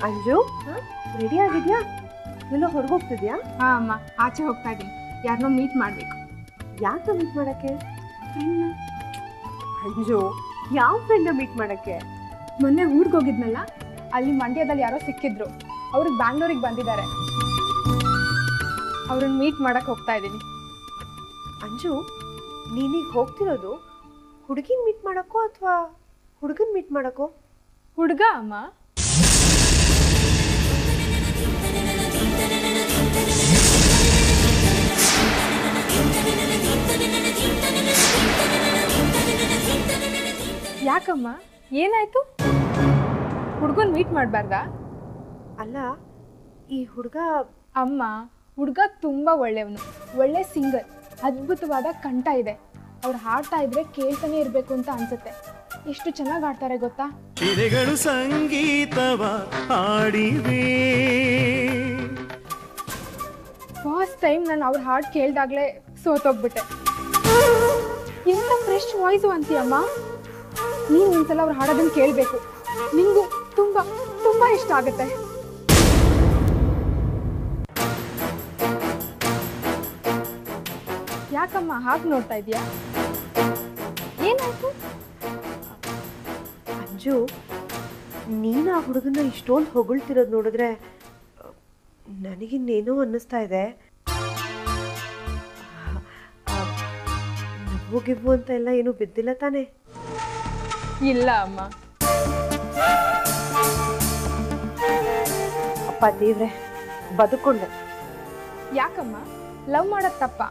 Anju ready ಆಗಿದ್ಯಾ ಎಲ್ಲೋ ಹೊರಗೆ ಹೋಗ್ತಿದ್ಯಾ ಹಾ ಅಮ್ಮ ಆಚೆ ಹೋಗ್ತಾ ಇದ್ದೀನಿ ಯಾರನ್ನೋ ಮೀಟ್ ಮಾಡಬೇಕು ಯಾಕೆ ಮೀಟ್ ಮಾಡಕ್ಕೆ ಅಂಜು ಯಾವ ಫ್ರೆಂಡ್ ಮೀಟ್ ಮಾಡಕ್ಕೆ ಮೊನ್ನೆ ಊರಿಗೆ ಹೋಗಿದ್ನಲ್ಲ ಅಲ್ಲಿ ಮಂಡ್ಯದಲ್ಲಿ ಯಾರೋ ಸಿಕ್ಕಿದ್ರು ಅವ್ರಿಗೆ ಬ್ಯಾಂಗ್ಳೂರಿಗೆ ಬಂದಿದ್ದಾರೆ ಅವ್ರನ್ನ ಮೀಟ್ ಮಾಡಕ್ ಹೋಗ್ತಾ ಇದ್ದೀನಿ ಅಂಜು ನೀನೀಗ ಹೋಗ್ತಿರೋದು ಹುಡುಗಿನ ಮೀಟ್ ಮಾಡಕ್ಕೋ ಅಥವಾ ಹುಡುಗನ್ ಮೀಟ್ ಮಾಡಕ್ಕೋ ಹುಡುಗ ಅಮ್ಮ ಯಾಕಮ್ಮ ಏನಾಯ್ತು ಹುಡುಗನ್ ಮೀಟ್ ಮಾಡಬಾರ್ದಾ ಅಲ್ಲ ಈ ಹುಡುಗ ಅಮ್ಮ ಹುಡುಗ ತುಂಬಾ ಒಳ್ಳೆಯವನು ಒಳ್ಳೆ ಸಿಂಗರ್ ಅದ್ಭುತವಾದ ಕಂಠ ಇದೆ ಅವ್ರು ಹಾಡ್ತಾ ಇದ್ರೆ ಕೇಳ್ತಾನೆ ಇರ್ಬೇಕು ಅಂತ ಅನ್ಸುತ್ತೆ ಎಷ್ಟು ಚೆನ್ನಾಗಿ ಆಡ್ತಾರೆ ಗೊತ್ತಾ ಶಿಲೆಗಳು ಸಂಗೀತವ ಹಾಡಿವೆ ಫಸ್ಟ್ ಟೈಮ್ ನಾನು ಅವ್ರ ಹಾಡ್ ಕೇಳ್ದಾಗ್ಲೇ ಸೋತೋಗ್ಬಿಟ್ಟೆ ಎಂತ ಫ್ರೆಶ್ ವಾಯ್ಸು ಅಂತೀಯಮ್ಮ ನೀನು ಒಂದ್ಸಲ ಅವ್ರು ಹಾಡೋದನ್ನ ಕೇಳಬೇಕು ನಿಂಗೂ ತುಂಬಾ ತುಂಬಾ ಇಷ್ಟ ಆಗುತ್ತೆ ಯಾಕಮ್ಮ ಹಾಗೆ ನೋಡ್ತಾ ಇದೀಯಾ ಏನಾಯ್ತು ಅಂಜು ನೀನು ಆ ಹುಡುಗನ ಇಷ್ಟೊಂದು ಹೊಗಳ್ತಿರೋದು ನೋಡಿದ್ರೆ ನನಗಿನ್ನೇನೋ ಅನ್ನಿಸ್ತಾ ಇದೆ ನಗು ಗಿವ್ವು ಅಂತ ಎಲ್ಲ ಏನು ಬಿದ್ದಿಲ್ಲ ತಾನೇ ಇಲ್ಲ ಅಮ್ಮ ಅಪ್ಪ ದೇವ್ರೆ ಬದುಕೊಂಡೆ ಯಾಕಮ್ಮ ಲವ್ ಮಾಡೋದು ತಪ್ಪ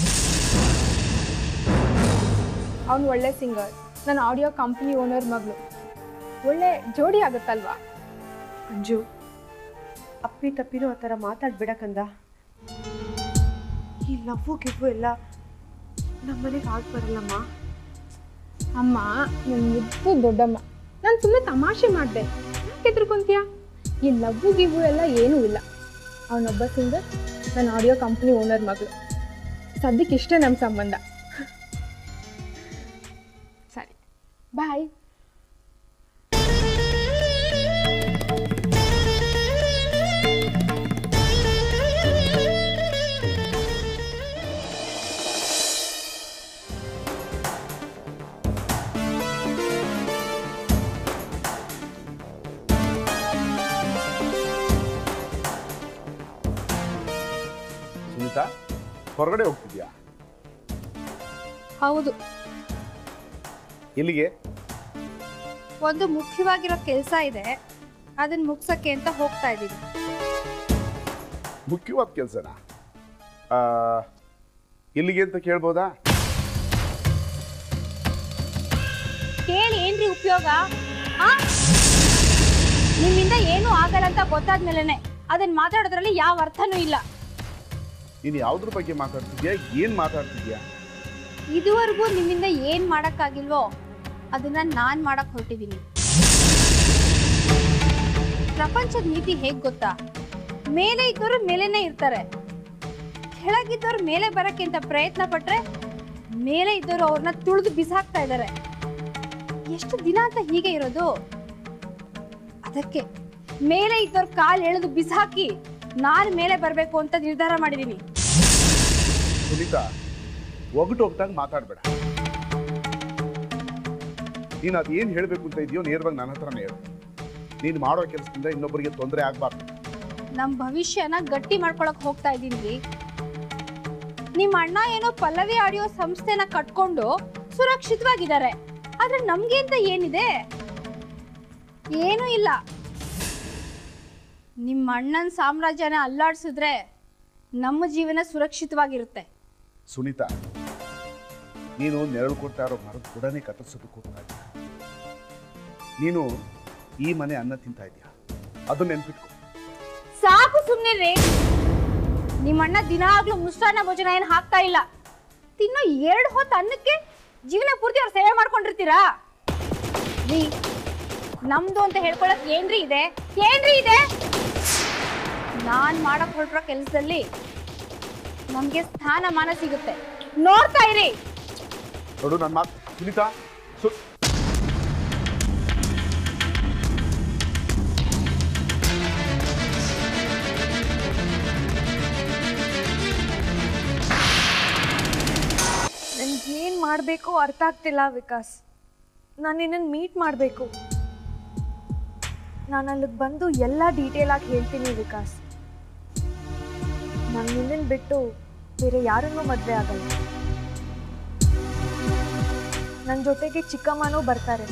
ಅವನು ಒಳ್ಳೆ ಸಿಂಗರ್ ನನ್ನ ಆಡಿಯೋ ಕಂಪ್ನಿ ಓನರ್ ಮಗಳು ಒಳ್ಳೆ ಜೋಡಿ ಆಗುತ್ತಲ್ವಾ ಅಂಜು ಅಪ್ಪಿ ತಪ್ಪಿನೂ ಆ ಥರ ಮಾತಾಡ್ಬಿಡಕ್ಕಂದ ಈ ಲವ್ವು ಗಿವ್ವು ಎಲ್ಲ ನಮ್ಮ ಮನೆಗೆ ಆಗ್ ಬರಲ್ಲಮ್ಮ ಅಮ್ಮ ನನ್ನ ಮುದ್ದು ದೊಡ್ಡಮ್ಮ ನಾನು ಸುಮ್ಮನೆ ತಮಾಷೆ ಮಾಡಿದೆ ಯಾಕೆ ಎದ್ರುಕೊಂತೀಯ ಈ ಲವ್ವು ಗಿವ್ವು ಎಲ್ಲ ಏನೂ ಇಲ್ಲ ಅವನೊಬ್ಬ ಸಿಂಗರ್ ನನ್ನ ಆಡಿಯೋ ಕಂಪ್ನಿ ಓನರ್ ಮಗಳು ಸದ್ಯಕ್ಕೆ ಇಷ್ಟೇ ನಮ್ಮ ಸಂಬಂಧ ಸರಿ ಬಾಯ್ ಸುನೀತಾ ಹೊರಗಡೆ ಹೋಗ್ತಿದ್ಯಾ ಹೌದು ಎಲ್ಲಿಗೆ ಒಂದು ಮುಖ್ಯವಾಗಿರೋ ಕೆಲಸ ಇದೆ ಅದನ್ನ ಮುಗ್ಸಕ್ಕೆ ಅಂತ ಹೋಗ್ತಾ ಇದ್ದೀನಿ ಮುಖ್ಯವಾದ ಕೆಲಸನ ಎಲ್ಲಿಗೆ ಅಂತ ಕೇಳ್ಬೋದಾ ಕೇಳಿ ಏನ್ರಿ ಉಪಯೋಗ ಆ? ನಿಮ್ಮಿಂದ ಏನು ಆಗಲ್ಲ ಅಂತ ಗೊತ್ತಾದ್ಮೇಲೆನೆ ಅದನ್ನ ಮಾತಾಡೋದ್ರಲ್ಲಿ ಯಾವ ಅರ್ಥನೂ ಇಲ್ಲ ನೀನು ಯಾವ್ದ್ರ ಬಗ್ಗೆ ಮಾತಾಡ್ತಿದ್ಯಾ ಏನು ಮಾತಾಡ್ತಿದ್ಯಾ ಇದುವರೆಗೂ ನಿಮ್ಮಿಂದ ಏನ್ ಮಾಡಕ್ಕಾಗಿಲ್ವೋ ಅದನ್ನ ನಾನ್ ಮಾಡಕ್ ಹೊರಟಿದ್ದೀನಿ ಪ್ರಪಂಚದ ನೀತಿ ಹೇಗ್ ಗೊತ್ತಾ ಮೇಲೆ ಇದ್ದವರು ಮೇಲೇನೆ ಇರ್ತಾರೆ ಕೆಳಗಿದ್ದವ್ರು ಮೇಲೆ ಬರಕ್ಕೆ ಅಂತ ಪ್ರಯತ್ನ ಪಟ್ರೆ ಮೇಲೆ ಇದ್ದವರು ಅವ್ರನ್ನ ತುಳಿದು ಬಿಸಾಕ್ತಾ ಇದ್ದಾರೆ ಎಷ್ಟು ದಿನ ಅಂತ ಹೀಗೆ ಇರೋದು ಅದಕ್ಕೆ ಮೇಲೆ ಇದ್ದವ್ರ ಕಾಲ್ ಎಳೆದು ಬಿಸಾಕಿ ನಾನ್ ಮೇಲೆ ಬರ್ಬೇಕು ಅಂತ ನಿರ್ಧಾರ ಮಾಡಿದೀನಿ ಸುನೀತಾ ಒಗಟು ಒಗಟಾಗಿ ಮಾತಾಡಬೇಡ ನೀನು ಅದೇನು ಹೇಳಬೇಕು ಅಂತ ಇದೆಯೋ ನೇರವಾಗಿ ನನ್ನ ಹತ್ರನೇ ಹೇಳು ನೀನು ಮಾಡೋ ಕೆಲಸದಿಂದ ಇನ್ನೊಬ್ಬರಿಗೆ ತೊಂದರೆ ಆಗಬಾರ್ದು ನಮ್ ಭವಿಷ್ಯನ ಗಟ್ಟಿ ಮಾಡ್ಕೊಳಕ್ ಹೋಗ್ತಾ ಇದೀನಿ ನಿಮ್ ಅಣ್ಣ ಏನೋ ಪಲ್ಲವಿ ಆಡಿಯೋ ಸಂಸ್ಥೆನ ಕಟ್ಕೊಂಡು ಸುರಕ್ಷಿತವಾಗಿದ್ದಾರೆ ಆದ್ರೆ ನಮ್ಗೆ ಅಂತ ಏನಿದೆ ಏನೂ ಇಲ್ಲ ನಿಮ್ಮ ಅಣ್ಣನ ಸಾಮ್ರಾಜ್ಯನ ಅಲ್ಲಾಡ್ಸಿದ್ರೆ ನಮ್ಮ ಜೀವನ ಸುರಕ್ಷಿತವಾಗಿರುತ್ತೆ ಸುನೀತಾ ನೀನು ನೆರಳು ಕೊಡ್ತಾ ಇರೋ ಮರದ ಬುಡನೆ ಕತ್ತರಿಸೋದಕ್ಕೆ ಹೋಗ್ತಾ ಇದೆಯಾ ನೀನು ಈ ಮನೆ ಅನ್ನ ತಿಂತಾ ಇದೆಯಾ ಅದು ನೆನ್ಪಿಟ್ಕೊ ಸಾಕು ಸುಮ್ನಿರ್ರಿ ನಿಮ್ಮ ಅಣ್ಣ ದಿನಾಗ್ಲೂ ಮುಷ್ಟಾನ್ನ ಭೋಜನ ಏನು ಹಾಕ್ತಾ ಇಲ್ಲ ತಿನ್ನೋ ಎರಡು ಹೊತ್ತು ಅನ್ನಕ್ಕೆ ಜೀವನ ಪೂರ್ತಿ ಅವ್ರು ಸೇವೆ ಮಾಡ್ಕೊಂಡಿರ್ತೀರಾ ರೀ ನಮ್ದು ಅಂತ ಹೇಳ್ಕೊಳಕ್ ಏನ್ರಿ ಇದೆ ಏನ್ರಿ ಇದೆ ನಾನ್ ಮಾಡಕ್ ಹೊರಟಿರೋ ಕೆಲಸದಲ್ಲಿ ನಮ್ಗೆ ಸ್ಥಾನಮಾನ ಸಿಗುತ್ತೆ ನೋಡ್ತಾ ಇರಿ ನೋಡು ನನ್ನ ಮಾತು ಸುನೀತಾ ಸು ಏನು ಮಾಡಬೇಕು ಅರ್ಥ ಆಗ್ತಿಲ್ಲ ವಿಕಾಸ್ ನಾನು ನಿನ್ನನ್ನು ಮೀಟ್ ಮಾಡಬೇಕು ನಾನು ಅಲ್ಲಿಗೆ ಬಂದು ಎಲ್ಲ ಡೀಟೇಲ್ ಆಗಿ ಹೇಳ್ತೀನಿ ವಿಕಾಸ್ ನಾನು ನಿನ್ನನ್ನು ಬಿಟ್ಟು ಬೇರೆ ಯಾರನ್ನೂ ಮದುವೆ ಆಗಲ್ಲ ನನ್ನ ಜೊತೆಗೆ ಚಿಕ್ಕಮ್ಮನೂ ಬರ್ತಾರೆ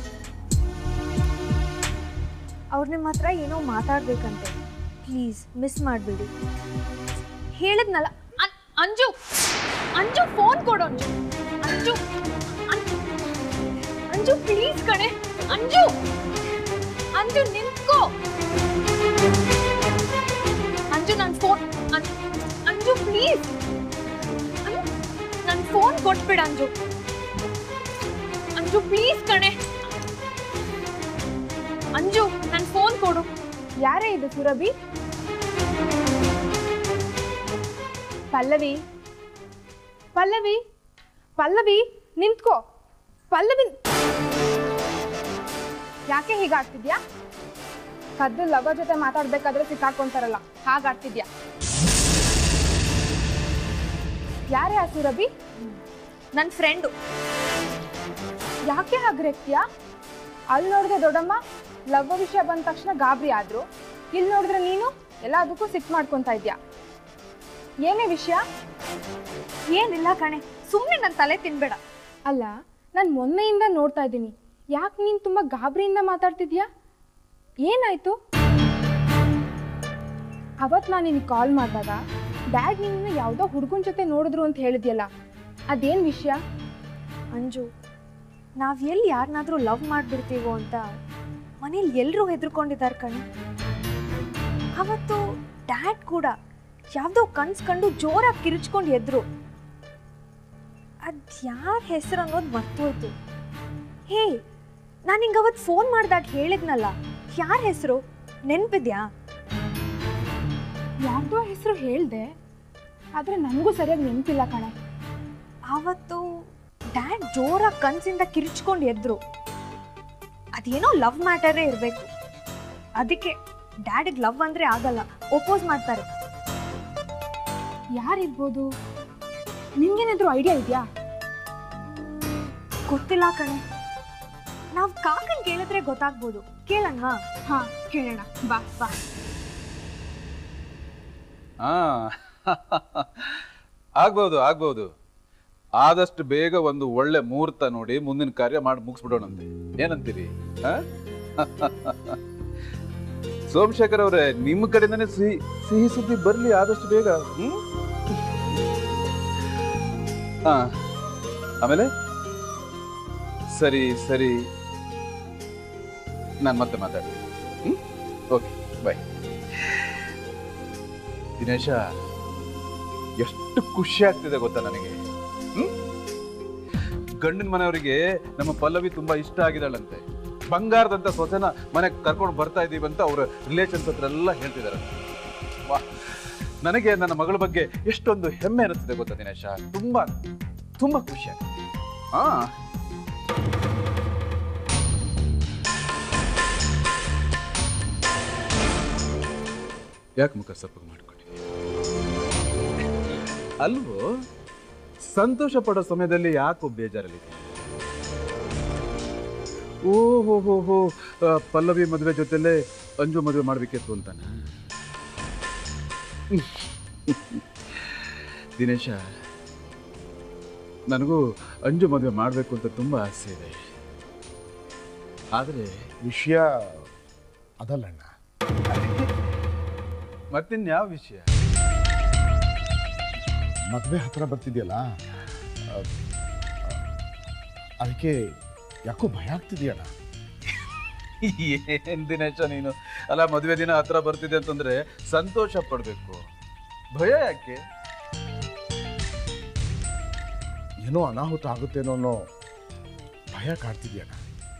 ಅವ್ರು ನಿಮ್ಮ ಹತ್ರ ಏನೋ ಮಾತಾಡ್ಬೇಕಂತೆ ಪ್ಲೀಸ್ ಮಿಸ್ ಮಾಡಿಬಿಡಿ ಹೇಳಿದ್ನಲ್ಲ ಅನ್- ಅಂಜು ಅಂಜು ಫೋನ್ ಕೊಡು ಅಂಜು ಅಂಜು ಅನ್- ಅಂಜು ಪ್ಲೀಸ್ ಕಣೆ ಅಂಜು ಅಂಜು ನಿಂತ್ಕೋ ಅಂಜು ನನ್ನ ಫೋನ್ ಅಂಜು ಪ್ಲೀಸ್ ನನ್ನ ಫೋನ್ ಕೊಟ್ಬಿಡ ಅಂಜು ಅಂಜು ಪ್ಲೀಸ್ ಕಣೆ ಅಂಜು ನನ್ನ ಫೋನ್ ಕೊಡು ಯಾರೇ ಇದು ಸುರಭಿ ಪಲ್ಲವಿ ಪಲ್ಲವಿ ಪಲ್ಲವಿ ನಿಂತ್ಕೋ ಪಲ್ಲವಿ ಯಾಕೆ ಹೀಗಾಡ್ತಿದ್ಯಾ ಕದ್ದು ಲವ ಜೊತೆ ಮಾತಾಡ್ಬೇಕಾದ್ರೆ ಸಿಕ್ಕಾಕೊಂತಾರಲ್ಲ ಹಾಗಾಡ್ತಿದ್ಯಾ ಯಾರೇ ಆ ಸುರಭಿ ನನ್ನ ಫ್ರೆಂಡು ಯಾಕೆ ಹಾಗ್ರೆಕ್ತಿಯಾ ಅಲ್ಲಿ ನೋಡಿದ್ರೆ ದೊಡ್ಡಮ್ಮ ಲವ್ ವಿಷಯ ಬಂದ ತಕ್ಷಣ ಗಾಬರಿ ಆದ್ರು ಇಲ್ಲಿ ನೋಡಿದ್ರೆ ನೀನು ಎಲ್ಲದಕ್ಕೂ ಸಿಟ್ ಮಾಡ್ಕೊಂತ ಇದ್ಯಾ ಏನೇ ವಿಷಯ ಏನಿಲ್ಲ ಕಣೆ ಸುಮ್ಮನೆ ನನ್ನ ತಲೆ ತಿನ್ಬೇಡ ಅಲ್ಲ ನಾನು ಮೊನ್ನೆಯಿಂದ ನೋಡ್ತಾ ಇದ್ದೀನಿ ಯಾಕೆ ನೀನು ತುಂಬ ಗಾಬರಿಯಿಂದ ಮಾತಾಡ್ತಿದ್ಯಾ ಏನಾಯ್ತು ಅವತ್ತು ನಾನು ನಿನಗೆ ಕಾಲ್ ಮಾಡಿದಾಗ ಡ್ಯಾಡ್ ನಿನ್ನ ಯಾವುದೋ ಹುಡುಗನ ಜೊತೆ ನೋಡಿದ್ರು ಅಂತ ಹೇಳಿದ್ಯಲ್ಲ ಅದೇನು ವಿಷಯ ಅಂಜು ನಾವು ಎಲ್ಲಿ ಯಾರನ್ನಾದ್ರೂ ಲವ್ ಮಾಡಿಬಿಡ್ತೀವೋ ಅಂತ ಮನೇಲಿ ಎಲ್ಲರೂ ಹೆದರ್ಕೊಂಡಿದ್ದಾರೆ ಕಣೆ ಅವತ್ತು ಡ್ಯಾಡ್ ಕೂಡ ಯಾವುದೋ ಕನ್ಸ್ ಕಂಡು ಜೋರಾಗಿ ಕಿರಿಚ್ಕೊಂಡು ಎದ್ರು ಅದ್ ಯಾರ ಹೆಸರು ಅನ್ನೋದು ಮರ್ತೋಯ್ತು ಹೇ ನಾನು ಹಿಂಗೆ ಅವತ್ತು ಫೋನ್ ಮಾಡಿದಾಗ ಹೇಳಿದ್ನಲ್ಲ ಯಾರ ಹೆಸರು ನೆನ್ಪಿದ್ಯಾ ಯಾವುದೋ ಹೆಸರು ಹೇಳ್ದೆ ಆದರೆ ನನಗೂ ಸರಿಯಾಗಿ ನೆನಪಿಲ್ಲ ಕಣೆ ಆವತ್ತು ಡ್ಯಾಡ್ ಜೋರಾಗಿ ಕನ್ಸಿಂದ ಕಿರಿಚ್ಕೊಂಡು ಎದ್ರು ಅದೇನೋ ಲವ್ ಮ್ಯಾಟರೇ ಇರಬೇಕು ಅದಕ್ಕೆ ಡ್ಯಾಡಿಗೆ ಲವ್ ಅಂದ್ರೆ ಆಗಲ್ಲ ಒಪೋಸ್ ಮಾಡ್ತಾರೆ ಯಾರಿರ್ಬೋದು ನಿಮ್ಗೇನಾದ್ರೂ ಐಡಿಯಾ ಇದೆಯಾ ಗೊತ್ತಿಲ್ಲ ಕಣೆ ನಾವು ಕಾಕನ್ ಕೇಳಿದ್ರೆ ಗೊತ್ತಾಗ್ಬೋದು ಕೇಳಣ್ಣ ಹಾ ಕೇಳೋಣ ಬಾ ಬಾ ಹಾ ಆಗ್ಬೋದು ಆಗ್ಬೋದು ಆದಷ್ಟು ಬೇಗ ಒಂದು ಒಳ್ಳೆ ಮುಹೂರ್ತ ನೋಡಿ ಮುಂದಿನ ಕಾರ್ಯ ಮಾಡಿ ಮುಗಿಸ್ಬಿಡೋಣಂತೆ ಏನಂತೀರಿ ಆ? ಸೋಮಶೇಖರ್ ಅವರೇ ನಿಮ್ಮ ಕಡೆಯಿಂದನೇ ಸಿಹಿ ಸಿಹಿ ಸುದ್ದಿ ಬರ್ಲಿ ಆದಷ್ಟು ಬೇಗ ಹ್ಮ್ ಹಾ ಆಮೇಲೆ ಸರಿ ಸರಿ ನಾನು ಮತ್ತೆ ಮಾತಾಡ್ತೀನಿ ಹ್ಮ್ ಓಕೆ ಬಾಯ್ ದಿನೇಶ ಎಷ್ಟು ಖುಷಿ ಆಗ್ತಿದೆ ಗೊತ್ತಾ ನನಗೆ ಹ್ಮ್? ಗಂಡಿನ ಮನೆಯವರಿಗೆ ನಮ್ಮ ಪಲ್ಲವಿ ತುಂಬಾ ಇಷ್ಟ ಆಗಿದ್ದಾಳಂತೆ ಬಂಗಾರದಂತ ಸೊಸೆನ ಮನೆಗೆ ಕರ್ಕೊಂಡು ಬರ್ತಾ ಇದೀವಿ ಅಂತ ಅವ್ರ ರಿಲೇಷನ್ಸ್ ಹತ್ರ ಎಲ್ಲ ಹೇಳ್ತಿದ್ದಾರೆ ವಾ ನನಗೆ ನನ್ನ ಮಗಳ ಬಗ್ಗೆ ಎಷ್ಟೊಂದು ಹೆಮ್ಮೆ ಅನಿಸ್ತಿದೆ ಗೊತ್ತಾ ದಿನೇಶ ತುಂಬಾ ತುಂಬಾ ಖುಷಿ ಆಗ್ತಿದೆ ಹಾ ಯಾಕೆ ಮುಖ ಸಪ್ಪಗೆ ಮಾಡ್ಕೊಂಡಿದ್ದೀಯ ಅಲ್ವೋ ಸಂತೋಷ ಪಡೋ ಸಮಯದಲ್ಲಿ ಯಾಕೋ ಬೇಜಾರಲ್ಲಿದೆ ಓ ಹೋ ಹೋ ಹೋ ಆ, ಪಲ್ಲವಿ ಮದುವೆ ಜೊತೆಲೇ ಅಂಜು ಮದುವೆ ಮಾಡ್ಬೇಕಿತ್ತು ಅಂತಾನ ದಿನೇಶ ನನಗೂ ಅಂಜು ಮದುವೆ ಮಾಡಬೇಕು ಅಂತ ತುಂಬಾ ಆಸೆ ಇದೆ ಆದರೆ ವಿಷಯ ಅದಲ್ಲಣ್ಣ ಮತ್ತಿನ್ಯಾವ ವಿಷಯ ಮದುವೆ ಹತ್ರ ಬರ್ತಿದೆಯಲ್ಲ ಆ, ಅದಕ್ಕೆ ಯಾಕೋ ಭಯ ಆಗ್ತಿದೆಯಣ್ಣ ಏನ್ ದಿನೇಶ ನೀನು ಅಲ್ಲ ಮದುವೆ ದಿನ ಹತ್ರ ಬರ್ತಿದೆ ಅಂತಂದ್ರೆ ಸಂತೋಷ ಪಡ್ಬೇಕು ಭಯ ಯಾಕೆ ಏನೋ ಅನಾಹುತ ಆಗುತ್ತೇನೋ ಅನ್ನೋ ಭಯ ಕಾಡ್ತಿದ್ಯಣ್ಣ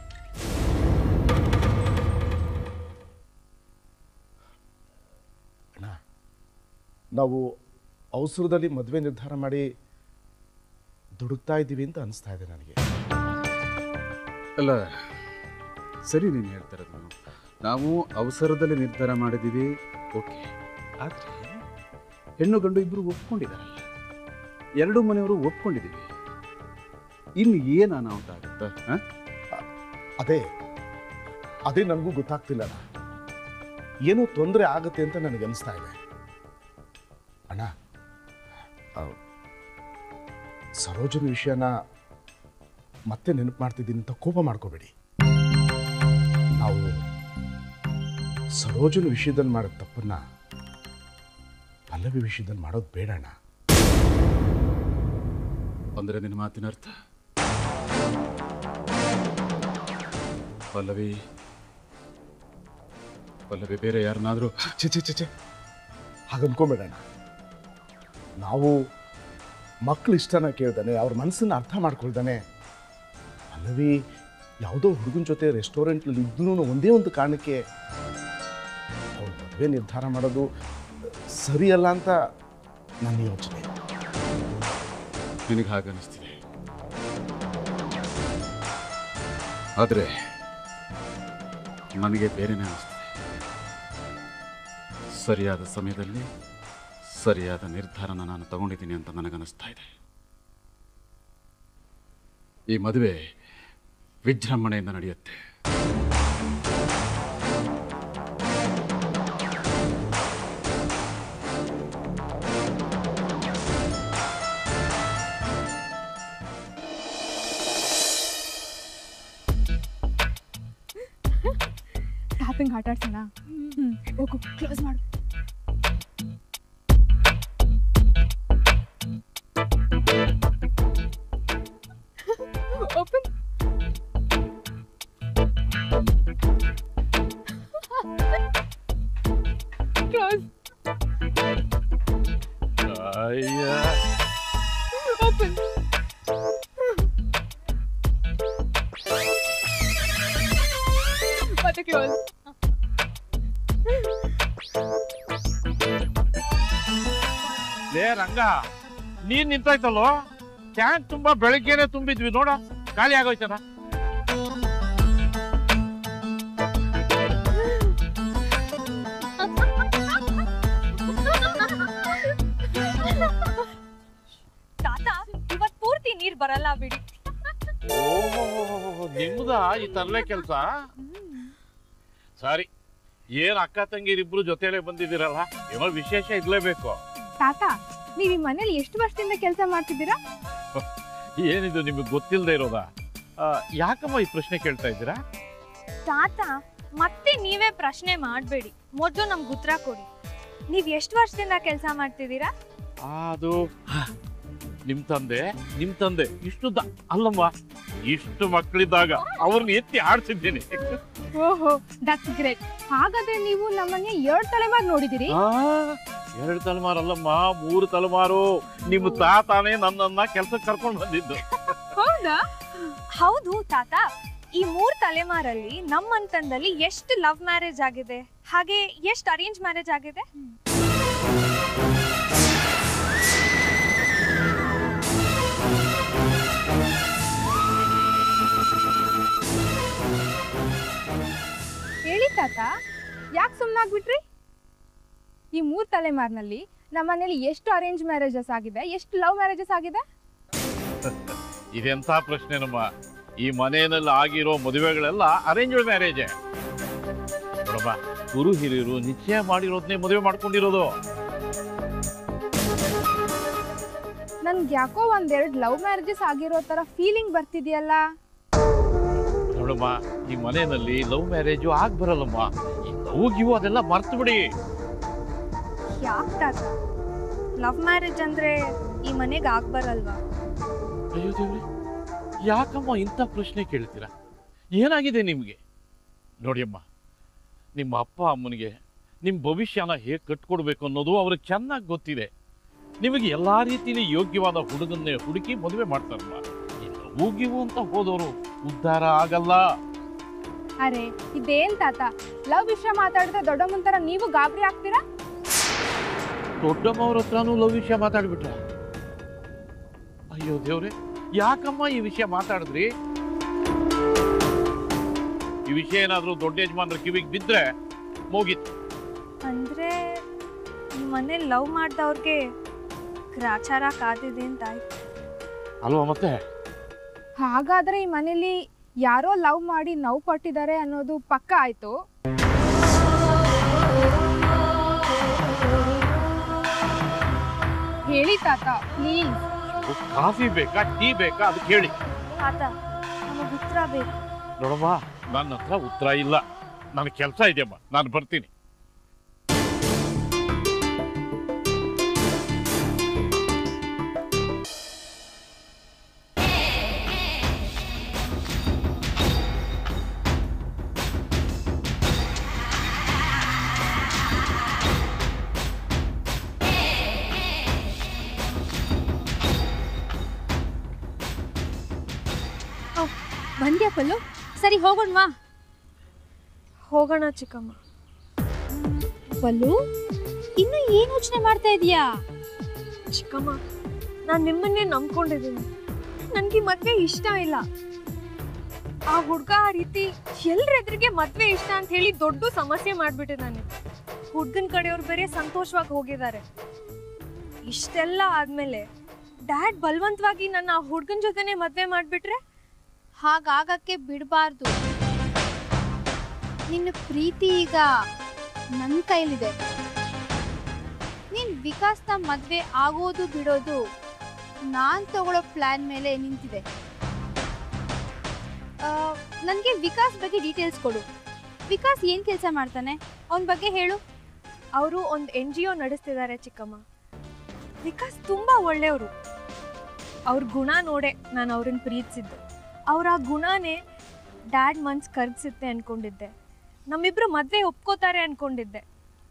ಅಣ್ಣ ನಾವು ಅವಸರದಲ್ಲಿ ಮದುವೆ ನಿರ್ಧಾರ ಮಾಡಿ ದುಡುಕ್ತಾ ಇದ್ದೀವಿ ಅಂತ ಅನಿಸ್ತಾ ಇದೆ ನನಗೆ ಅಲ್ಲ ಸರಿ ನೀನು ಹೇಳ್ತಾರೆ ನಾನು ನಾವು ಅವಸರದಲ್ಲಿ ನಿರ್ಧಾರ ಮಾಡಿದ್ದೀವಿ ಓಕೆ ಆದರೆ ಹೆಣ್ಣು ಗಂಡು ಇಬ್ಬರು ಒಪ್ಕೊಂಡಿದ್ದಾರಲ್ಲ ಎರಡು ಮನೆಯವರು ಒಪ್ಕೊಂಡಿದ್ದೀವಿ ಇನ್ನು ಏನು ಅನಾಹುತ ಆಗುತ್ತೆ ಹ? ಅದೇ ಅದೇ ನನಗೂ ಗೊತ್ತಾಗ್ತಿಲ್ಲ ಅಣ್ಣ. ಏನೋ ತೊಂದರೆ ಆಗುತ್ತೆ ಅಂತ ನನಗೆ ಅನಿಸ್ತಾ ಇದೆ ಅಣ್ಣ ಆ, ಸರೋಜನ ವಿಷಯನ ಮತ್ತೆ ನೆನಪು ಮಾಡ್ತಿದ್ದೀನಿ ಅಂತ ಕೋಪ ಮಾಡ್ಕೋಬೇಡಿ ನಾವು ಸರೋಜನ ವಿಷಯದಲ್ಲಿ ಮಾಡೋ ತಪ್ಪನ್ನ ಪಲ್ಲವಿ ವಿಷಯದಲ್ಲಿ ಮಾಡೋದು ಬೇಡಣ್ಣ ಅಂದ್ರೆ ನಿನ್ನ ಮಾತಿನ ಅರ್ಥ ಪಲ್ಲವಿ ಪಲ್ಲವಿ ಬೇರೆ ಯಾರನ್ನಾದ್ರೂ ಛೆ ಛೆ ಛೆ ಛೆ ಹಾಗನ್ಕೊಂಬೇಡಣ್ಣ ನಾವು ಮಕ್ಳು ಇಷ್ಟನ ಕೇಳ್ದಾನೆ ಅವ್ರ ಮನಸ್ಸನ್ನ ಅರ್ಥ ಮಾಡ್ಕೊಳ್ದಾನೆ ಪಲ್ಲವಿ ಯಾವುದೋ ಹುಡುಗನ ಜೊತೆ ರೆಸ್ಟೋರೆಂಟ್ನಲ್ಲಿ ಇದ್ದೂ ಒಂದೇ ಒಂದು ಕಾರಣಕ್ಕೆ ಅವ್ರ ಮದುವೆ ನಿರ್ಧಾರ ಮಾಡೋದು ಸರಿಯಲ್ಲ ಅಂತ ನನ್ನ ಯೋಚನೆ ನಿನಗೆ ಹಾಗನ್ನಿಸ್ತಿದೆ ಆದರೆ ನನಗೆ ಬೇರೆನೇ ಅನಿಸ್ತಿದೆ ಸರಿಯಾದ ಸಮಯದಲ್ಲಿ ಸರಿಯಾದ ನಿರ್ಧಾರನ ನಾನು ತಗೊಂಡಿದ್ದೀನಿ ಅಂತ ನನಗನ್ನಿಸ್ತಾ ಇದೆ ಈ ಮದುವೆ ವಿಜೃಂಭಣೆಯಿಂದ ನಡೆಯುತ್ತೆ ತಾತಂಗೆ ಆಟ ಆಡ್ಸೋಣ ಹ್ಞೂ ಹೋಗು ಕ್ಲೋಸ್ ಮಾಡು ಓಪನ್ ಕ್ಲೋಸ್ ಓಪನ್ ಮತ್ತೆ ಕ್ಲೋಸ್ ಲೇ ರಂಗ ನೀರ್ ನಿಂತೋಯ್ತಲ್ಲೋ ಕ್ಯಾನ್ ತುಂಬಾ ಬೆಳಗ್ಗೆನೆ ತುಂಬಿದ್ವಿ ನೋಡ ಖಾಲಿ ಆಗೋಯ್ತದ ತಾತ ಇವತ್ ಪೂರ್ತಿ ನೀರ್ ಬರಲ್ಲ ಬಿಡಿ ಓ ನಿಮ್ದ ಈ ತರಲೆ ಕೆಲ್ಸ ಸರಿ ಏನ್ ಅಕ್ಕ ತಂಗಿರಿಬ್ರು ಜೊತೆಲೆ ಬಂದಿದ್ದೀರಲ್ಲ ಏನೋ ವಿಶೇಷ ಇರ್ಲೇಬೇಕು ತಾತ ನೀವು ಈ ಮನೇಲಿ ಎಷ್ಟು ವರ್ಷದಿಂದ ಕೆಲಸ ಮಾಡ್ತಿದ್ದೀರಾ ಏನಿದು ನಿಮಗೆ ಗೊತ್ತಿಲ್ಲದೆ ಇರೋದಾ ಆ, ಯಾಕಮ್ಮ ಈ ಪ್ರಶ್ನೆ ಕೇಳ್ತಾ ಇದ್ದೀರಾ ತಾತ ಮತ್ತೆ ನೀವೇ ಪ್ರಶ್ನೆ ಮಾಡಬೇಡಿ ಮೊದಲು ನಮ್ಗೆ ಉತ್ತರ ಕೊಡಿ ನೀವ್ ಎಷ್ಟು ವರ್ಷದಿಂದ ಕೆಲಸ ಮಾಡ್ತಿದ್ದೀರಾ ಅದು ನಿಮ್ ತಂದೆ ನಿಮ್ ತಂದೆ ಇಷ್ಟುದ್ದ ಅಲ್ಲಮ್ಮ ಇಷ್ಟು ಮಕ್ಕಳಿದ್ದಾಗ ಅವ್ರನ್ನ ಎತ್ತಿ ಆಡ್ಸಿದ್ದೀನಿ ಓಹೋ ದಟ್ಸ್ ಗ್ರೇಟ್ ಹಾಗಾದ್ರೆ ನೀವು ನಮ್ಮನೆ ಎರಡು ತಲೆಮಾರು ನೋಡಿದಿರಿ ಆ, ಎರಡು ತಲೆಮಾರಲ್ಲಮ್ಮ ಮೂರು ತಲೆಮಾರು ನಿಮ್ಮ ತಾತಾನೇ ನನ್ನನ್ನ ಕೆಲ್ಸಕ್ಕೆ ಕರ್ಕೊಂಡು ಬಂದಿದ್ದು ಹೌದಾ ಹೌದು ತಾತ ಈ ಮೂರ್ ತಲೆಮಾರಲ್ಲಿ ನಮ್ಮ ಅಂತಂದಲ್ಲಿ ಎಷ್ಟು ಲವ್ ಮ್ಯಾರೇಜ್ ಆಗಿದೆ ಹಾಗೆ ಎಷ್ಟು ಅರೇಂಜ್ ಮ್ಯಾರೇಜ್ ಆಗಿದೆ ಹೇಳಿ ತಾತ ಯಾಕೆ ಸುಮ್ಮನಾಗ್ಬಿಟ್ರಿ ಈ ಮೂರು ತಲೆಮಾರಿನಲ್ಲಿ ನಮ್ಮನೇಲಿ ಎಷ್ಟು ಅರೇಂಜ್ ಮ್ಯಾರೇಜಸ್ ಆಗಿದೆ ಎಷ್ಟು ಲವ್ ಮ್ಯಾರೇಜಸ್ ಆಗಿದೆ ಇದೆಂಥ ಪ್ರಶ್ನೆನಮ್ಮ ಈ ಮನೆಯಲ್ಲಿ ಆಗಿರೋ ಮದುವೆಗಳೆಲ್ಲ ಅರೇಂಜ್ ಮ್ಯಾರೇಜ್ ನೋಡಮ್ಮ ಗುರು ಹಿರಿಯರು ನಿಶ್ಚಯ ಮಾಡಿರೋದನ್ನೇ ಮದುವೆ ಮಾಡ್ಕೊಂಡಿರೋದು ನನ್ಗೆ ಯಾಕೋ ಒಂದೆರಡು ಲವ್ ಮ್ಯಾರೇಜಸ್ ಆಗಿರೋ ಥರ ಫೀಲಿಂಗ್ ಬರ್ತಿದೆಯಲ್ಲ ನೋಡಮ್ಮ ಈ ಮನೆಯಲ್ಲಿ ಲವ್ ಮ್ಯಾರೇಜು ಆಗ್ ಬರಲ್ಲಮ್ಮ ಈ ಲವ್ ಗಿವ್ ಅದೆಲ್ಲ ಮರ್ತು ಬಿಡಿ ಯಾಕೆ ತಾತ ಲವ್ ಮ್ಯಾರೇಜ್ ಅಂದ್ರೆ ಈ ಮನೆಗೆ ಆಗ್ ಬರಲ್ವಾ ಅಯ್ಯೋ ದೇವ್ರಿ ಯಾಕಮ್ಮ ಇಂಥ ಪ್ರಶ್ನೆ ಕೇಳ್ತೀರಾ ಏನಾಗಿದೆ ನಿಮಗೆ ನೋಡಿ ಅಮ್ಮ ನಿಮ್ಮ ಅಪ್ಪ ಅಮ್ಮನಿಗೆ ನಿಮ್ಮ ಭವಿಷ್ಯನ ಹೇಗೆ ಕಟ್ಕೊಡ್ಬೇಕು ಅನ್ನೋದು ಅವ್ರಿಗೆ ಚೆನ್ನಾಗಿ ಗೊತ್ತಿದೆ ನಿಮಗೆ ಎಲ್ಲಾ ರೀತಿಲಿ ಯೋಗ್ಯವಾದ ಹುಡುಗನ್ನೇ ಹುಡುಕಿ ಮದುವೆ ಮಾಡ್ತಾರಮ್ಮ ಇನ್ನು ಹೋಗಿವು ಅಂತ ಹೋದವರು ಉದ್ಧಾರ ಆಗಲ್ಲ ಅರೆ ಇದೇನ್ ತಾತ ಲವ್ ವಿಷಯ ಮಾತಾಡಿದ್ರೆ ದೊಡ್ಡಮ್ಮನ ಥರ ನೀವು ಗಾಬರಿ ಆಗ್ತೀರಾ ದೊಡ್ಡಮ್ಮವ್ರ ಹತ್ರನೂ ಲವ್ ವಿಷಯ ಮಾತಾಡ್ಬಿಟ್ರ ಅಯ್ಯೋ ದೇವ್ರೆ ಯಾಕಮ್ಮ ಈ ವಿಷಯ ಮಾತಾಡಿದ್ರಿ ಈ ವಿಷಯ ಏನಾದ್ರೂ ದೊಡ್ಡ ಯಜಮಾನ್ರ ಕಿವಿಗೆ ಬಿದ್ರೆ ಮುಗೀತು ಅಂದ್ರೆ ಈ ಮನೆ ಲವ್ ಮಾಡ್ದವ್ರಿಗೆ ಗ್ರಾಚಾರ ಕಾದಿದೆ ಅಂತ ಆಯ್ತು ಅಲ್ವಾ ಮತ್ತೆ ಹಾಗಾದ್ರೆ ಈ ಮನೇಲಿ ಯಾರೋ ಲವ್ ಮಾಡಿ ನೋವು ಪಟ್ಟಿದ್ದಾರೆ ಅನ್ನೋದು ಪಕ್ಕ ಆಯ್ತು ಹೇಳಿ ತಾತ ಪ್ಲೀಸ್ ಕಾಫಿ ಬೇಕಾ ಟೀ ಬೇಕಾ ಅದಕ್ಕೆ ಹೇಳಿ ತಾತ ನಮಗೆ ಉತ್ತರ ಬೇಕು ನೋಡಮ್ಮ ನನ್ನ ಹತ್ರ ಉತ್ತರ ಇಲ್ಲ ನನಗೆ ಕೆಲಸ ಇದೆಯಮ್ಮ ನಾನು ಬರ್ತೀನಿ ಬಂದ್ಯಾ ಪಲ್ಲು ಸರಿ ಹೋಗೋಣವಾ ಹೋಗೋಣ ಚಿಕ್ಕಮ್ಮ ಪಲ್ಲು ಇನ್ನು ಏನ್ ಯೋಚನೆ ಮಾಡ್ತಾ ಇದೀಯಾ ಚಿಕ್ಕಮ್ಮ ನಾನು ನಿಮ್ಮನ್ನೇ ನಂಬ್ಕೊಂಡಿದ್ದೀನಿ ನನಗೆ ಮದ್ವೆ ಇಷ್ಟ ಇಲ್ಲ ಆ ಹುಡ್ಗ ಆ ರೀತಿ ಎಲ್ರ ಎದುರಿಗೆ ಮದ್ವೆ ಇಷ್ಟ ಅಂತ ಹೇಳಿ ದೊಡ್ಡ ಸಮಸ್ಯೆ ಮಾಡ್ಬಿಟ್ಟಿದ್ದಾನೆ ಹುಡ್ಗನ್ ಕಡೆಯವ್ರು ಬೇರೆ ಸಂತೋಷವಾಗಿ ಹೋಗಿದ್ದಾರೆ ಇಷ್ಟೆಲ್ಲ ಆದ್ಮೇಲೆ ಡ್ಯಾಡ್ ಬಲವಂತವಾಗಿ ನನ್ನ ಆ ಹುಡ್ಗನ್ ಜೊತೆನೆ ಮದ್ವೆ ಮಾಡ್ಬಿಟ್ರೆ ಹಾಗಾಗಕ್ಕೆ ಬಿಡಬಾರ್ದು ನಿನ್ನ ಪ್ರೀತಿ ಈಗ ನನ್ನ ಕೈಲಿದೆ ನೀನ್ ವಿಕಾಸ್ನ ಮದ್ವೆ ಆಗೋದು ಬಿಡೋದು ನಾನ್ ತಗೊಳ್ಳೋ ಪ್ಲಾನ್ ಮೇಲೆ ನಿಂತಿದೆ ನನಗೆ ವಿಕಾಸ್ ಬಗ್ಗೆ ಡೀಟೇಲ್ಸ್ ಕೊಡು ವಿಕಾಸ್ ಏನ್ ಕೆಲಸ ಮಾಡ್ತಾನೆ ಅವನ ಬಗ್ಗೆ ಹೇಳು ಅವರು ಒಂದು ಎನ್ ಜಿ ಒ ನಡೆಸ್ತಿದ್ದಾರೆ ಚಿಕ್ಕಮ್ಮ ವಿಕಾಸ್ ತುಂಬಾ ಒಳ್ಳೆಯವರು ಅವ್ರ ಗುಣ ನೋಡೆ ನಾನು ಅವ್ರನ್ನ ಪ್ರೀತಿಸಿದ್ದು ಅವ್ರ ಆ ಗುಣನೇ ಡ್ಯಾಡ್ ಮನ್ಸ್ ಕರ್ಗಿಸುತ್ತೆ ಅನ್ಕೊಂಡಿದ್ದೆ ನಮ್ಮಿಬ್ರು ಮದ್ವೆ ಒಪ್ಕೋತಾರೆ ಅನ್ಕೊಂಡಿದ್ದೆ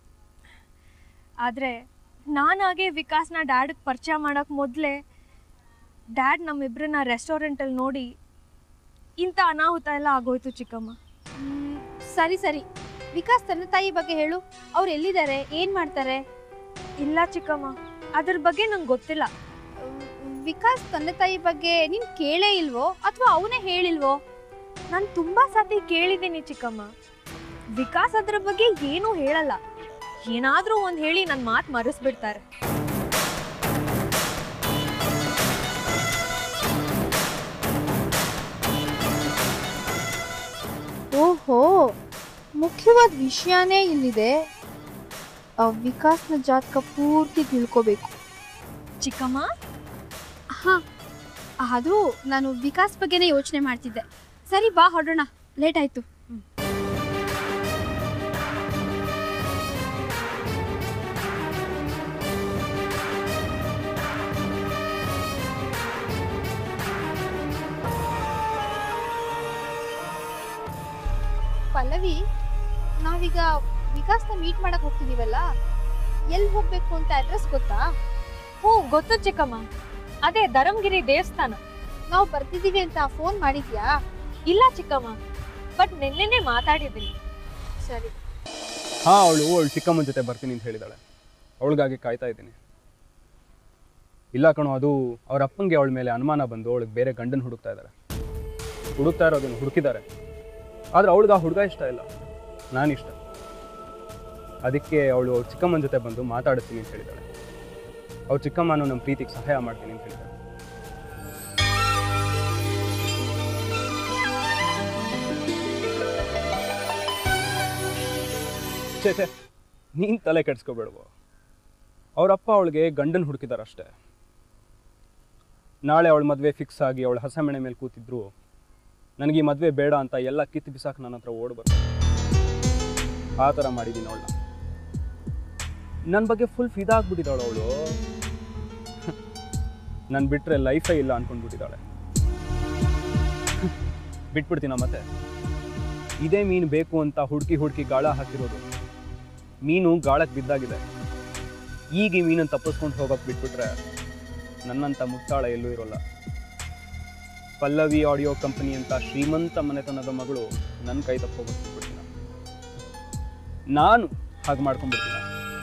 ಆದರೆ ನಾನಾಗೆ ವಿಕಾಸ್ನ ಡ್ಯಾಡ್ಗೆ ಪರಿಚಯ ಮಾಡೋಕೆ ಮೊದಲೇ ಡ್ಯಾಡ್ ನಮ್ಮಿಬ್ರನ್ನ ರೆಸ್ಟೋರೆಂಟಲ್ಲಿ ನೋಡಿ ಇಂಥ ಅನಾಹುತ ಎಲ್ಲ ಆಗೋಯ್ತು ಚಿಕ್ಕಮ್ಮ ಮ್, ಸರಿ ಸರಿ ವಿಕಾಸ್ ತನ್ನ ತಾಯಿ ಬಗ್ಗೆ ಹೇಳು ಅವ್ರು ಎಲ್ಲಿದ್ದಾರೆ ಏನ್ ಮಾಡ್ತಾರೆ ಇಲ್ಲ ಚಿಕ್ಕಮ್ಮ ಅದ್ರ ಬಗ್ಗೆ ನಂಗೆ ಗೊತ್ತಿಲ್ಲ ವಿಕಾಸ್ ತಂದೆ ತಾಯಿ ಬಗ್ಗೆ ನೀನ್ ಕೇಳೇ ಇಲ್ವೋ ಅಥವಾ ಅವನೇ ಹೇಳಿಲ್ವೋ ನಾನು ತುಂಬಾ ಸತಿ ಕೇಳಿದ್ದೀನಿ ಚಿಕ್ಕಮ್ಮ ವಿಕಾಸ್ ಅದ್ರ ಬಗ್ಗೆ ಏನೂ ಹೇಳಲ್ಲ ಏನಾದ್ರೂ ಒಂದ್ ಹೇಳಿ ನನ್ನ ಮಾತು ಮರೆಸ್ಬಿಡ್ತಾರೆ ಓಹೋ ಮುಖ್ಯವಾದ ವಿಷಯನೇ ಇಲ್ಲಿದೆ ಆ ವಿಕಾಸ್ನ ಜಾತಕ ಪೂರ್ತಿ ತಿಳ್ಕೋಬೇಕು ಚಿಕ್ಕಮ್ಮ ಹಾ ಅದು ನಾನು ವಿಕಾಸ್ ಬಗ್ಗೆನೇ ಯೋಚನೆ ಮಾಡ್ತಿದ್ದೆ ಸರಿ ಬಾ ಹೊರಡೋಣ ಲೇಟ್ ಆಯ್ತು ಪಲ್ಲವಿ ನಾವೀಗ ವಿಕಾಸ್ನ ಮೀಟ್ ಮಾಡಕ್ ಹೋಗ್ತಿದೀವಲ್ಲ ಎಲ್ಲಿ ಹೋಗ್ಬೇಕು ಅಂತ ಅಡ್ರೆಸ್ ಗೊತ್ತಾ ಹ್ಞೂ ಗೊತ್ತು ಚಿಕ್ಕಮ್ಮ ಅದೇ ಧರ್ಮಗಿರಿ ದೇವಸ್ಥಾನ ನಾವು ಬರ್ತಿದೀವಿ ಅಂತ ಫೋನ್ ಮಾಡಿದ್ಯಾ ಇಲ್ಲ ಚಿಕ್ಕಮ್ಮ ಬಟ್ ನಿನ್ನೆನೆ ಮಾತಾಡಿದ್ದೀನಿ ಸರಿ ಹಾಂ ಅವಳು ಅವಳು ಚಿಕ್ಕಮ್ಮನ ಜೊತೆ ಬರ್ತೀನಿ ಅಂತ ಹೇಳಿದಾಳೆ ಅವಳಿಗಾಗಿ ಕಾಯ್ತಾ ಇದ್ದೀನಿ ಇಲ್ಲ ಕಣೋ ಅದು ಅವ್ರ ಅಪ್ಪಂಗೆ ಅವಳ ಮೇಲೆ ಅನುಮಾನ ಬಂದು ಅವಳಿಗೆ ಬೇರೆ ಗಂಡನ ಹುಡುಕ್ತಾ ಇದ್ದಾರೆ ಹುಡುಕ್ತಾ ಇರೋದನ್ನು ಹುಡುಕಿದ್ದಾರೆ ಆದರೆ ಅವಳಿಗೆ ಆ ಹುಡುಗ ಇಷ್ಟ ಇಲ್ಲ ನಾನು ಇಷ್ಟ ಅದಕ್ಕೆ ಅವಳು ಅವ್ರ ಚಿಕ್ಕಮ್ಮನ ಜೊತೆ ಬಂದು ಮಾತಾಡ್ತೀನಿ ಅಂತ ಹೇಳಿದಾಳೆ ಅವ್ರ ಚಿಕ್ಕಮ್ಮನು ನಮ್ಮ ಪ್ರೀತಿಗೆ ಸಹಾಯ ಮಾಡ್ತೀನಿ ಅಂತ ಹೇಳಿದಾಳೆ ಛೇ ಛೇ ನೀನು ತಲೆ ಕೆಡ್ಸ್ಕೊಬೇಡವು ಅವರಪ್ಪ ಅವಳಿಗೆ ಗಂಡನ ಹುಡುಕಿದಾರೆ ಅಷ್ಟೇ ನಾಳೆ ಅವಳ ಮದುವೆ ಫಿಕ್ಸ್ ಆಗಿ ಅವಳ ಹಸಮೆಣೆ ಮೇಲೆ ಕೂತಿದ್ರು ನನಗೆ ಈ ಮದುವೆ ಬೇಡ ಅಂತ ಎಲ್ಲ ಕಿತ್ತು ಬಿಸಾಕ್ ನನ್ನ ಹತ್ರ ಓಡ್ ಬರ್ತಾರೆ ಆ ಥರ ಮಾಡಿದ್ದೀನಿ ಅವಳನ್ನ ನನ್ನ ಬಗ್ಗೆ ಫುಲ್ ಫಿದಾಗ್ಬಿಟ್ಟಿದ್ದಾಳು ಅವಳು ನಾನು ಬಿಟ್ಟರೆ ಲೈಫೇ ಇಲ್ಲ ಅನ್ಕೊಂಡ್ಬಿಟ್ಟಿದ್ದಾಳೆ ಬಿಟ್ಬಿಡ್ತೀನ ಮತ್ತೆ ಇದೇ ಮೀನು ಬೇಕು ಅಂತ ಹುಡುಕಿ ಹುಡುಕಿ ಗಾಳ ಹಾಕಿರೋದು ಮೀನು ಗಾಳಕ್ಕೆ ಬಿದ್ದಾಗಿದೆ ಈಗ ಈ ಮೀನನ್ನು ತಪ್ಪಿಸ್ಕೊಂಡು ಹೋಗೋಕೆ ಬಿಟ್ಬಿಟ್ರೆ ನನ್ನಂಥ ಮುತ್ತಾಳ ಎಲ್ಲೂ ಇರೋಲ್ಲ ಪಲ್ಲವಿ ಆಡಿಯೋ ಕಂಪನಿ ಅಂತ ಶ್ರೀಮಂತ ಮನೆತನದ ಮಗಳು ನನ್ನ ಕೈ ತಪ್ಪೋಗೋಕೆ ಬಿಟ್ಬಿಡ್ತೀನಿ ನಾನು ಹಾಗೆ ಮಾಡ್ಕೊಂಡ್ಬಿಡ್ತೀನಿ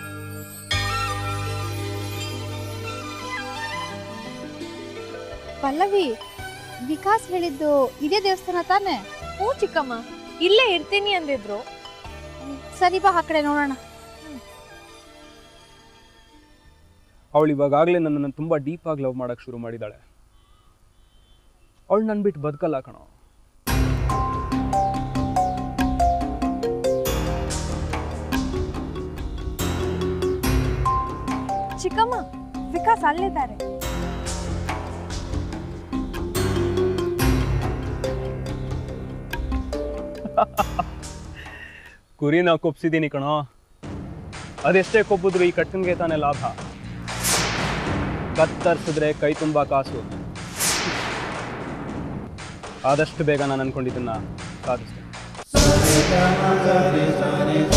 ಪಲ್ಲವಿ ವಿಕಾಸ್ ಹೇಳಿದ್ದು ಇದೇ ದೇವಸ್ಥಾನ ತಾನೇ ಹ್ಞೂ ಚಿಕ್ಕಮ್ಮ ಇಲ್ಲೇ ಇರ್ತೀನಿ ಅಂದಿದ್ರು ಸರಿ ಬಾ ಆ ಕಡೆ ನೋಡೋಣ ಅವಳು ಇವಾಗಲೇ ನನ್ನನ್ನು ತುಂಬ ಡೀಪಾಗಿ ಲವ್ ಮಾಡೋಕ್ಕೆ ಶುರು ಮಾಡಿದ್ದಾಳೆ ಅವಳು ನನ್ನ ಬಿಟ್ಟು ಬದುಕಲ್ಲ ಕಣೋ ಚಿಕ್ಕಮ್ಮ ವಿಕಾಸ್ ಅಲ್ಲಿದ್ದಾರೆ ಕುರಿನ ಕೊಪ್ಸಿದ್ದೀನಿ ಕಣೋ ಅದೆಷ್ಟೇ ಕೊಬ್ಬಿದ್ರು ಈ ಕಟ್ಟನ್ಗೆ ತಾನೇ ಲಾಭ ಕತ್ತರಿಸಿದ್ರೆ ಕೈ ತುಂಬ ಕಾಸು ಆದಷ್ಟು ಬೇಗ ನಾನು ಅನ್ಕೊಂಡಿದ್ದನ್ನ ಸಾಧಿಸ್ತೇನೆ